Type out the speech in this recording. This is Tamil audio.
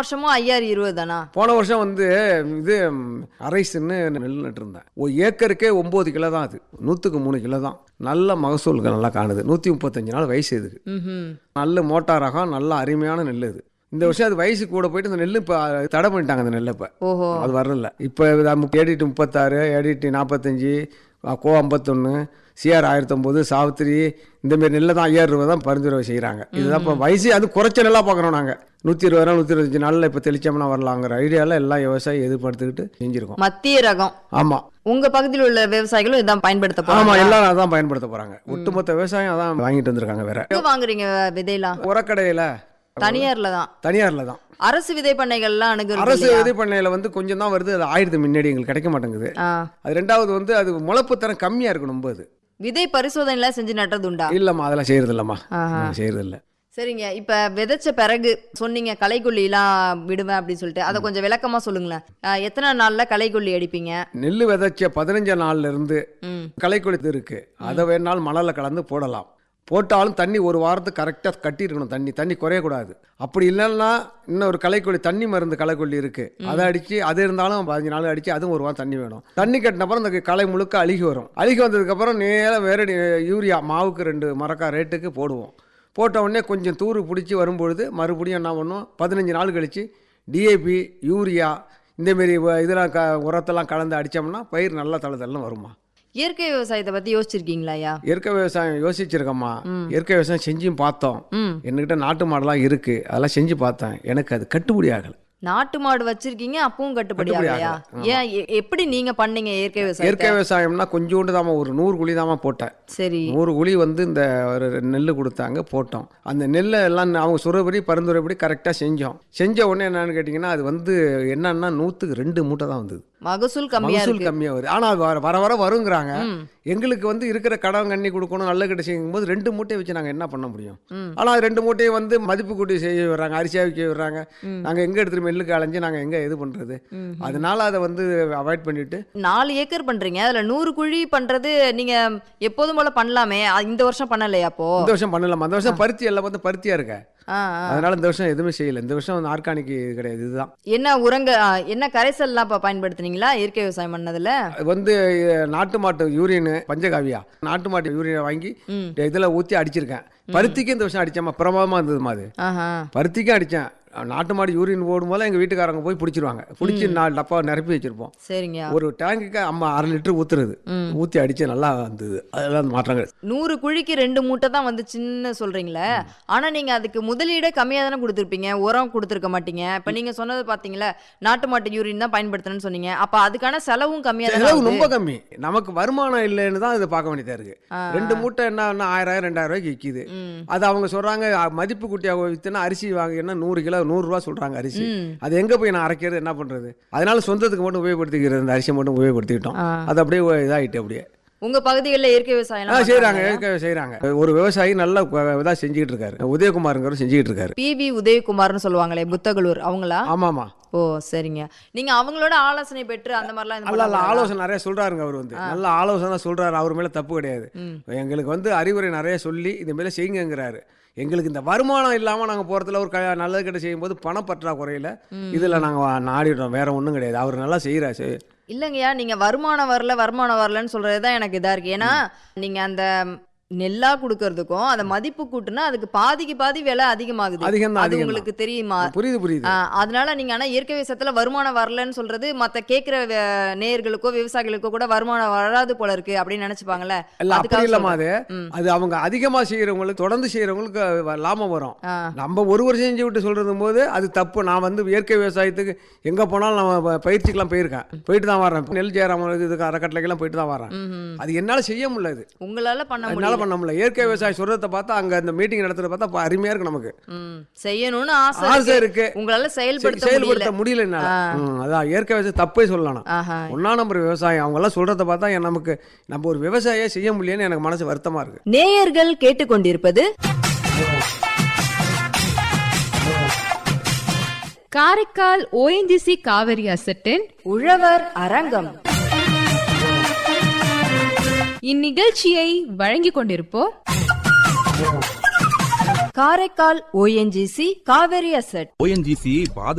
வருஷமும் ஐயாயிரம் இருபது தானா போன வருஷம் வந்து இது ம், அரைசுன்னு நெல் நட்டுருந்தேன் ஒரு ஏக்கருக்கே ஒம்பது கிலோ தான் அது நூற்றுக்கு மூணு கிலோ தான் நல்ல மகசூலுக்கு நல்லா காணுது நூற்றி முப்பத்தஞ்சு நாள் வயசு இதுக்கு ம்ஹும். நல்ல மோட்டார் ரகம் நல்ல அருமையான நெல் இது இந்த வருஷம் அது வயசு கூட போயிட்டு இந்த நெல் இப்போ தடை பண்ணிட்டாங்க அந்த நெல்லை இப்போ ஓஹோ அது வரல இப்போ ஏடிட்டு முப்பத்தாறு ஏடிட்டு நாற்பத்தஞ்சு கோ ஐம்பத்தொன்று சிஆர் ஆயிரத்தொம்போது சாவித்திரி இந்தமாரி நெல்லை தான் ஐயாயிரம் ரூபா தான் பரிந்துரை செய்கிறாங்க இதுதான் இப்போ வயசு அது குறைச்ச நெல்லாக பார்க்குறோம் நாங்கள் நூற்றி இருபது நாள் நூற்றி இருபத்தஞ்சு நாளில் இப்போ தெளிச்சோம்னா வரலாங்கிற ஐடியாவில் எல்லாம் விவசாயி எதிர்பார்த்துக்கிட்டு செஞ்சுருக்கோம் மத்திய ரகம் ஆமாம் உங்க பகுதியில் உள்ள விவசாயிகளும் இதான் பயன்படுத்த ஆமாம் போறாங்க எல்லாம் அதான் பயன்படுத்த போகிறாங்க ஒட்டுமொத்த விவசாயம் அதான் வாங்கிட்டு வந்திருக்காங்க வேற எங்க வாங்குறீங்க விதையெல்லாம் உரக்கடையில் தனியார்ல தான் தனியாரில் தான் அரசு விதை பண்ணைகள்லாம் அணுகுறது அரசு இல்லையா? விதை பண்ணையில் வந்து கொஞ்சம் தான் வருது அது ஆயிரத்து முன்னாடி எங்களுக்கு கிடைக்க மாட்டேங்குது ஆ. அது ரெண்டாவது வந்து அது முளைப்பு தரம் கம்மியாக இருக்கும் ரொம்ப அது விதை பரிசோதனைலாம் செஞ்சு நட்டது உண்டா இல்லைம்மா அதெல்லாம் செய்யறது இல்லைம்மா ஆஹா. செய்யறது இல்லை சரிங்க இப்ப விதைச்ச பிறகு சொன்னீங்க களைக்கொல்லிலாம் விடுவேன் அப்படின்னு சொல்லிட்டு அதை கொஞ்சம் விளக்கமா சொல்லுங்களேன் ஆ, எத்தனை நாள்ல களைக்கொல்லி அடிப்பீங்க நெல் விதைச்ச பதினஞ்சு நாள்ல இருந்து ம் களைக்கொழுத்து இருக்கு அதை வேணாலும் மணலில் கலந்து போடலாம் போட்டாலும் தண்ணி ஒரு வாரத்துக்கு கரெக்டாக கட்டி இருக்கணும் தண்ணி தண்ணி குறையக்கூடாது அப்படி இல்லைன்னா இன்னும் ஒரு களைக்கொல்லி தண்ணி மருந்து களைக்கொல்லி இருக்கு அதை அடிச்சு அது இருந்தாலும் பதினஞ்சு நாள் அடிச்சு அதுவும் ஒரு வாரம் தண்ணி வேணும் தண்ணி கட்டினப்பறம் இந்த களை முழுக்க அழுகி வரும் அழுகி வந்ததுக்கப்புறம் நேராக வேற யூரியா மாவுக்கு ரெண்டு மரக்கா ரேட்டுக்கு போடுவோம் போட்ட உடனே கொஞ்சம் தூறு பிடிச்சி வரும்பொழுது மறுபடியும் என்ன பண்ணுவோம் பதினஞ்சு நாள் கழிச்சு டிஏபி யூரியா இந்தமாரி இதெல்லாம் க உரத்தெல்லாம் கலந்து அடித்தோம்னா பயிர் நல்லா தளதெல்லாம் வருமா இயற்கை விவசாயத்தை பத்தி யோசிச்சிருக்கீங்களா ஐயா இயற்கை விவசாயம் யோசிச்சிருக்கம்மா இயற்கை விவசாயம் செஞ்சும் பார்த்தோம் ம் என்கிட்ட நாட்டு மாடெல்லாம் இருக்கு அதெல்லாம் செஞ்சு பார்த்தேன் எனக்கு அது கட்டுப்படி ஆகலை நாட்டு மாடு வச்சிருக்கீங்க அப்பவும் கட்டுப்படி கட்டுப்படி ஆகலையா ஆகல. ஏன் எ- எப்படி நீங்க பண்ணீங்க இயற்கை இயற்கை விவசாயத்தை விவசாயம்னா கொஞ்சோண்டு தாம்மா ஒரு நூறு குழி தாம்மா போட்டேன் சரி நூறு குழி வந்து இந்த ஒரு நெல் கொடுத்தாங்க போட்டோம் அந்த நெல்லை எல்லாம் அவங்க சொல்கிறபடி பரிந்துரைப்படி கரெக்டாக செஞ்சோம் செஞ்ச உடனே என்னன்னு கேட்டிங்கன்னா அது வந்து என்னன்னா நூற்றுக்கு ரெண்டு மூட்டை தான் வந்தது மகசூல் கம்மியா மகசூல் இருக்கு கம்மியாக வருது ஆனால் அது வர வர வர வருங்கிறாங்க ம். எங்களுக்கு வந்து இருக்கிற கடன் கண்ணி கொடுக்கணும் நல்ல கிட்ட செய்யும் போது ரெண்டு மூட்டையை வச்சு நாங்கள் என்ன பண்ண முடியும் ம். ஆனால் ரெண்டு மூட்டையை வந்து மதிப்பு கூட்டி செய்ய விடுறாங்க அரிசியாக விற்க விடுறாங்க ம். நாங்கள் எங்கே எடுத்துட்டு மெல்லுக்கு அலைஞ்சு நாங்கள் எங்கே இது பண்ணுறது ம். அதனால அதை வந்து அவாய்ட் பண்ணிட்டு நாலு ஏக்கர் பண்றீங்க அதுல நூறு குழி பண்றது நீங்க எப்போதும் போல பண்ணலாமே அ- இந்த வருஷம் பண்ணலையா அப்போ இந்த வருஷம் பண்ணலாம் அந்த வருஷம் பருத்தி எல்லாம் வந்து பருத்தியாக இருக்க ஆ, ஆ. அதனால இந்த வருஷம் எதுவுமே செய்யல இந்த வருஷம் வந்து ஆர்கானிக் கிடையாது இதுதான் என்ன உரங்க ஆ, என்ன கரைசல்லாம் இப்ப பயன்படுத்துனீங்களா இயற்கை விவசாயம் பண்ணதுல அது வந்து அஹ், நாட்டு மாட்டு யூரின் பஞ்சகாவியா நாட்டு மாட்டு யூரியனை வாங்கி ம். இதில் ஊற்றி அடிச்சிருக்கேன் பருத்திக்கு இந்த வருஷம் அடிச்சேம்மா பிரமாதமாக இருந்ததுமா அது ஆஹா பருத்திக்கும் அடித்தேன் நாட்டு மாடு யூரின் போடும்போது எங்கள் வீட்டுக்காரங்க போய் பிடிச்சிருவாங்க பிடிச்சி நாலு டப்பா நிரப்பி வச்சுருப்போம் சரிங்க ஒரு டேங்குக்கு அம்மா அரை லிட்டர் ஊற்றுறது ம். ஊற்றி அடித்து நல்லா வந்தது அதெல்லாம் மாற்றங்கள் நூறு குழிக்கு ரெண்டு மூட்டை தான் வந்துச்சுன்னு சொல்றீங்களே ஆனா நீங்க அதுக்கு முதலீடே கம்மியா தானே கொடுத்துருப்பீங்க உரம் கொடுத்துருக்க மாட்டீங்க இப்ப நீங்க சொன்னது பாத்தீங்களா நாட்டு மாட்டு யூரின் தான் பயன்படுத்தணும்னு சொன்னீங்க அப்ப அதுக்கான செலவும் கம்மியா தானே செலவு ஆகுது? ரொம்ப கம்மி நமக்கு வருமானம் இல்லைன்னு தான் இதை பார்க்க வேண்டியதாக இருக்குது ஆ, ரெண்டு மூட்டை என்ன என்ன ஆயிரம் ரெண்டாயிரம் ரூபாய்க்கு விற்கிது ம். அது அவங்க சொல்கிறாங்க மதிப்பு குட்டியாக விற்றுனா அரிசி வாங்கினா நூறு கிலோ நூறுரூவா சொல்கிறாங்க அரிசி ம். அது எங்கே போய் நான் அரைக்கிறது என்ன பண்ணுறது அதனால சொந்தத்துக்கு மட்டும் உபயோகப்படுத்திக்கிறது அந்த அரிசியை மட்டும் உபயோகப்படுத்திக்கிட்டோம் ஆ. அது அப்படியே இதாகிட்டு அப்படியே உங்க பகுதிகளில் இயற்கை ஆ விவசாயம் செய்கிறாங்க செய்கிறாங்க ஒரு விவசாயி நல்ல இதாக செஞ்சுக்கிட்டு இருக்காரு உதயகுமாருங்கிறவர் செஞ்சுக்கிட்டு இருக்காரு பிவி உதயகுமார்னு சொல்லுவாங்களே புத்தகலூர் அவங்களா ஆமாம்மா ஓ சரிங்க நீங்க அவங்களோட ஆலோசனை பெற்று அந்த மாதிரிலாம் இது நல்ல நல்ல பண்ண ஆலோசனை நிறைய சொல்றாருங்க அவர் வந்து நல்ல ஆலோசனை சொல்றாரு அவர் மேல தப்பு கிடையாது ம். எங்களுக்கு வந்து அறிவுரை நிறைய சொல்லி இது மேல செய்யுங்கிறாரு எங்களுக்கு இந்த வருமானம் இல்லாம நாங்க போறதுல ஒரு க- நல்லது கிட்ட செய்யும்போது பணப்பற்றாக்குறையில இதுல நாங்க நாடிடுறோம் வேற ஒண்ணும் கிடையாது அவர் நல்லா செய்யறாரு இல்லைங்கய்யா நீங்க வருமானம் வரல வருமானம் வரலன்னு சொல்றது தான் எனக்கு இதா இருக்கு ஏன்னா நீங்க அந்த நெல்லா கொடுக்கறதுக்கும் அந்த மதிப்பு கூட்டுனா அதுக்கு பாதிக்கு பாதி விலை அதிகமாகுது அதிகம் தான் அது அதிகம் உங்களுக்கு தெரியுமா புரியுது புரியுது ஆ, அதனால நீங்க ஆனா இயற்கை விவசாயத்துல வருமானம் வரலன்னு சொல்றது மத்த கேக்குற வே- நேயர்களுக்கோ விவசாயிகளுக்கோ கூட வருமானம் வராது போல இருக்கு அப்படின்னு நினைச்சுப்பாங்கல்ல இல்ல அப்படி அதுக்காக இல்லம்மா அது ம். அது அவங்க அதிகமா செய்யறவங்களுக்கு தொடர்ந்து செய்யறவங்களுக்கு வ- லாபம் வரும் ஆ, நம்ம ஒரு வருஷம் செஞ்சு விட்டு சொல்றது போது அது தப்பு நான் வந்து இயற்கை விவசாயத்துக்கு எங்க போனாலும் நான் ப- பயிற்சிக்கெல்லாம் போயிருக்கேன் போயிட்டு தான் வரேன் நெல் ஜெயராமன் இதுக்கு அறக்கட்டளைக்கெல்லாம் போயிட்டு தான் வரேன் ம்ஹும். அது என்னால செய்ய முடியல இது உங்களால பண்ண என்னால முடியல பண்ண முடியல இயற்கை விவசாயம் சொல்றத பார்த்தா அங்க அந்த மீட்டிங் நடத்துறத பார்த்தா அப்ப அருமையா இருக்கு நமக்கு ம், செய்யணும்னு ஆசை ஆசை இருக்கு. இருக்கு உங்களால சரி, செயல்படுத்த முடியல செயல்படுத்த முடியல என்னால ம், அதான் இயற்கை விவசாயம் தப்பே சொல்லலாம் ஆஹா ஒன்னா நம்பர் விவசாயம் அவங்க எல்லாம் சொல்றத பார்த்தா என் நமக்கு நம்ம ஒரு விவசாயியே செய்ய முடியலன்னு எனக்கு மனசு வருத்தமா இருக்கு நேயர்கள் கேட்டுக்கொண்டிருப்பது காரைக்கால் ஓஎன்ஜிசி காவிரி அசட்டின் உழவர் அரங்கம் இந்நிகழ்ச்சியை வழங்கிக் கொண்டிருப்போர் Karaikal ONGC Kaveri asset ONGC